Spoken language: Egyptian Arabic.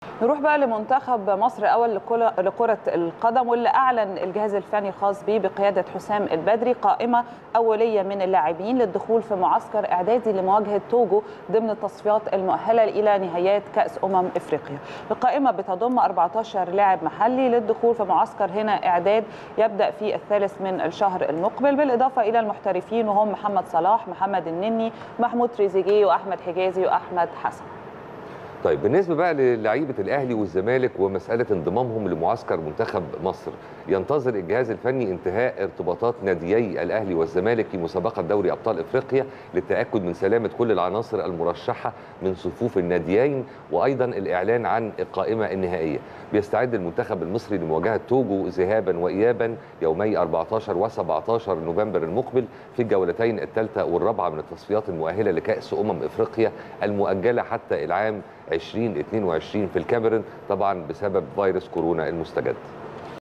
نروح بقى لمنتخب مصر اول لكره القدم واللي اعلن الجهاز الفني الخاص به بقياده حسام البدري قائمه اوليه من اللاعبين للدخول في معسكر اعدادي لمواجهه توجو ضمن التصفيات المؤهله الى نهائيات كاس امم افريقيا. القائمه بتضم 14 لاعب محلي للدخول في معسكر هنا اعداد يبدا في الثالث من الشهر المقبل بالاضافه الى المحترفين وهم محمد صلاح، محمد النني، محمود تريزيجيه واحمد حجازي واحمد حسن. طيب بالنسبه بقى للعيبه الاهلي والزمالك ومساله انضمامهم لمعسكر منتخب مصر ينتظر الجهاز الفني انتهاء ارتباطات ناديي الاهلي والزمالك في مسابقه دوري ابطال افريقيا للتاكد من سلامه كل العناصر المرشحه من صفوف الناديين وايضا الاعلان عن القائمه النهائيه بيستعد المنتخب المصري لمواجهه توجو ذهابا وايابا يومي 14 و17 نوفمبر المقبل في الجولتين الثالثه والرابعه من التصفيات المؤهله لكاس امم افريقيا المؤجله حتى العام 2022 في الكاميرون طبعا بسبب فيروس كورونا المستجد